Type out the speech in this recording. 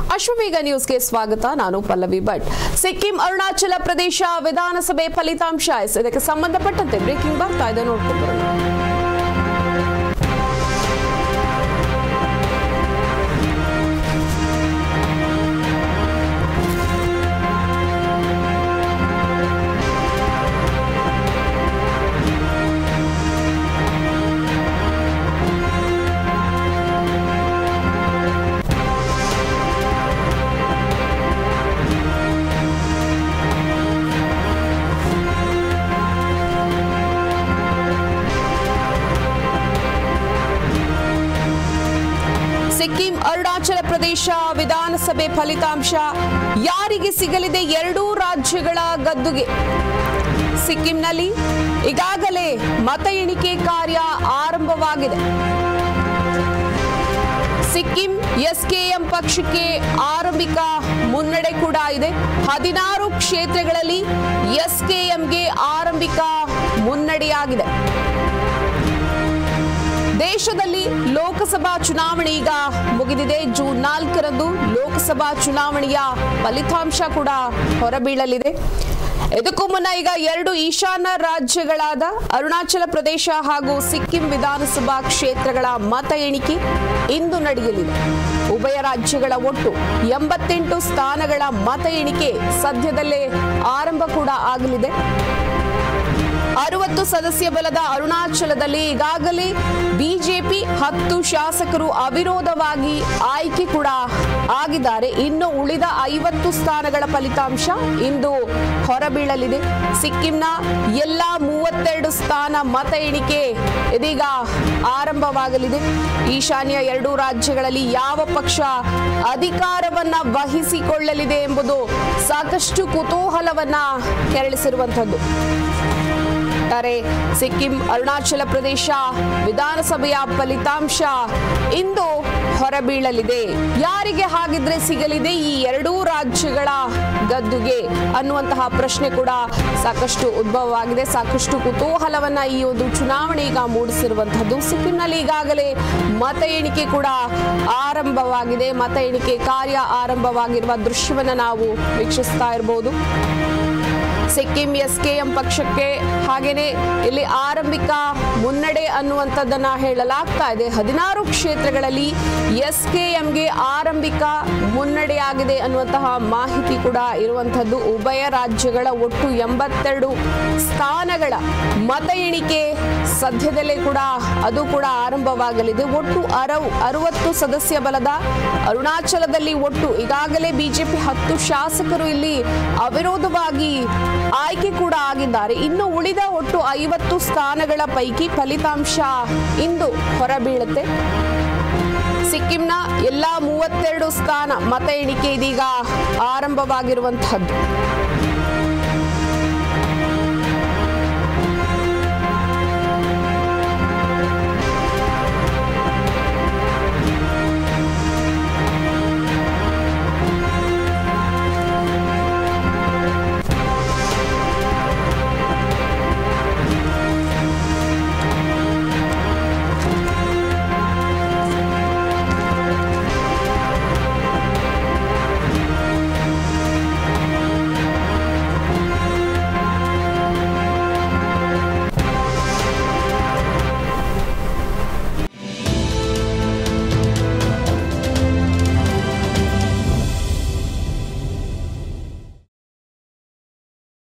ಅಶ್ವವೇಗ ನ್ಯೂಸ್ಗೆ ಸ್ವಾಗತ ನಾನು ಪಲ್ಲವಿ ಭಟ್ ಸಿಕ್ಕಿಂ ಅರುಣಾಚಲ ಪ್ರದೇಶ ವಿಧಾನಸಭೆ ಫಲಿತಾಂಶ ಎಸ್ ಇದಕ್ಕೆ ಸಂಬಂಧಪಟ್ಟಂತೆ ಬ್ರೇಕಿಂಗ್ ಬರ್ತಾ ಇದೆ ನೋಡ್ಕೊಂಡು ಬರೋಣ ಸಿಕ್ಕಿಂ ಅರುಣಾಚಲ ಪ್ರದೇಶ ವಿಧಾನಸಭೆ ಫಲಿತಾಂಶ ಯಾರಿಗೆ ಸಿಗಲಿದೆ ಎರಡೂ ರಾಜ್ಯಗಳ ಗದ್ದುಗೆ ಸಿಕ್ಕಿಂನಲ್ಲಿ ಈಗಾಗಲೇ ಮತ ಎಣಿಕೆ ಕಾರ್ಯ ಆರಂಭವಾಗಿದೆ ಸಿಕ್ಕಿಂ ಎಸ್ಕೆಎಂ ಪಕ್ಷಕ್ಕೆ ಆರಂಭಿಕ ಮುನ್ನಡೆ ಕೂಡ ಇದೆ ಹದಿನಾರು ಕ್ಷೇತ್ರಗಳಲ್ಲಿ ಎಸ್ಕೆಎಂಗೆ ಆರಂಭಿಕ ಮುನ್ನಡೆಯಾಗಿದೆ ದೇಶದಲ್ಲಿ ಲೋಕಸಭಾ ಚುನಾವಣೆ ಈಗ ಮುಗಿದಿದೆ ಜೂನ್ ನಾಲ್ಕರಂದು ಲೋಕಸಭಾ ಚುನಾವಣೆಯ ಫಲಿತಾಂಶ ಕೂಡ ಹೊರಬೀಳಲಿದೆ ಇದಕ್ಕೂ ಮುನ್ನ ಈಗ ಎರಡು ಈಶಾನ್ಯ ರಾಜ್ಯಗಳಾದ ಅರುಣಾಚಲ ಪ್ರದೇಶ ಹಾಗೂ ಸಿಕ್ಕಿಂ ವಿಧಾನಸಭಾ ಕ್ಷೇತ್ರಗಳ ಮತ ಎಣಿಕೆ ಇಂದು ನಡೆಯಲಿದೆ ಉಭಯ ರಾಜ್ಯಗಳ ಒಟ್ಟು ಎಂಬತ್ತೆಂಟು ಸ್ಥಾನಗಳ ಮತ ಎಣಿಕೆ ಸದ್ಯದಲ್ಲೇ ಆರಂಭ ಕೂಡ ಆಗಲಿದೆ ಅರವತ್ತು ಸದಸ್ಯ ಬಲದ ಅರುಣಾಚಲದಲ್ಲಿ ಈಗಾಗಲೇ ಬಿಜೆಪಿ ಹತ್ತು ಶಾಸಕರು ಅವಿರೋಧವಾಗಿ ಆಯ್ಕೆ ಕೂಡ ಆಗಿದ್ದಾರೆ ಇನ್ನು ಉಳಿದ ಐವತ್ತು ಸ್ಥಾನಗಳ ಫಲಿತಾಂಶ ಇಂದು ಹೊರಬೀಳಲಿದೆ ಸಿಕ್ಕಿಂನ ಎಲ್ಲಾ ಮೂವತ್ತೆರಡು ಸ್ಥಾನ ಮತ ಎಣಿಕೆ ಇದೀಗ ಆರಂಭವಾಗಲಿದೆ ಈಶಾನ್ಯ ಎರಡೂ ರಾಜ್ಯಗಳಲ್ಲಿ ಯಾವ ಪಕ್ಷ ಅಧಿಕಾರವನ್ನ ವಹಿಸಿಕೊಳ್ಳಲಿದೆ ಎಂಬುದು ಸಾಕಷ್ಟು ಕುತೂಹಲವನ್ನ ಕೆರಳಿಸಿರುವಂಥದ್ದು ಒಟ್ಟಾರೆ ಸಿಕ್ಕಿಂ ಅರುಣಾಚಲ ಪ್ರದೇಶ ವಿಧಾನಸಭೆಯ ಫಲಿತಾಂಶ ಇಂದು ಹೊರಬೀಳಲಿದೆ ಯಾರಿಗೆ ಹಾಗಿದ್ರೆ ಸಿಗಲಿದೆ ಈ ಎರಡೂ ರಾಜ್ಯಗಳ ಗದ್ದುಗೆ ಅನ್ನುವಂತಹ ಪ್ರಶ್ನೆ ಕೂಡ ಸಾಕಷ್ಟು ಉದ್ಭವವಾಗಿದೆ ಸಾಕಷ್ಟು ಕುತೂಹಲವನ್ನ ಈ ಒಂದು ಚುನಾವಣೆ ಈಗ ಮೂಡಿಸಿರುವಂತಹದ್ದು ಸಿಕ್ಕಿಂನಲ್ಲಿ ಈಗಾಗಲೇ ಮತ ಎಣಿಕೆ ಕೂಡ ಆರಂಭವಾಗಿದೆ ಮತ ಎಣಿಕೆ ಕಾರ್ಯ ಆರಂಭವಾಗಿರುವ ದೃಶ್ಯವನ್ನ ನಾವು ವೀಕ್ಷಿಸ್ತಾ ಇರಬಹುದು ಸಿಕ್ಕಿಂ ಎಸ್ಕೆಎಂ ಪಕ್ಷಕ್ಕೆ ಹಾಗೇನೆ ಇಲ್ಲಿ ಆರಂಭಿಕ ಮುನ್ನಡೆ ಅನ್ನುವಂಥದ್ದನ್ನ ಹೇಳಲಾಗ್ತಾ ಇದೆ ಹದಿನಾರು ಕ್ಷೇತ್ರಗಳಲ್ಲಿ ಎಸ್ಕೆಎಂಗೆ ಆರಂಭಿಕ ಮುನ್ನಡೆಯಾಗಿದೆ ಅನ್ನುವಂತಹ ಮಾಹಿತಿ ಕೂಡ ಇರುವಂತದ್ದು ಉಭಯ ರಾಜ್ಯಗಳ ಒಟ್ಟು ಎಂಬತ್ತೆರಡು ಸ್ಥಾನಗಳ ಮತ ಎಣಿಕೆ ಸದ್ಯದಲ್ಲೇ ಕೂಡ ಅದು ಕೂಡ ಆರಂಭವಾಗಲಿದೆ ಒಟ್ಟು ಅರವ್ ಅರವತ್ತು ಸದಸ್ಯ ಬಲದ ಅರುಣಾಚಲದಲ್ಲಿ ಒಟ್ಟು ಈಗಾಗಲೇ ಬಿಜೆಪಿ ಹತ್ತು ಶಾಸಕರು ಇಲ್ಲಿ ಅವಿರೋಧವಾಗಿ ಆಯ್ಕೆ ಕೂಡ ಆಗಿದ್ದಾರೆ ಇನ್ನು ಉಳಿದ ಒಟ್ಟು ಐವತ್ತು ಸ್ಥಾನಗಳ ಪೈಕಿ ಫಲಿತಾಂಶ ಇಂದು ಹೊರಬೀಳುತ್ತೆ ಸಿಕ್ಕಿಂನ ಎಲ್ಲಾ ಮೂವತ್ತೆರಡು ಸ್ಥಾನ ಮತ ಎಣಿಕೆ ಇದೀಗ ಆರಂಭವಾಗಿರುವಂತಹದ್ದು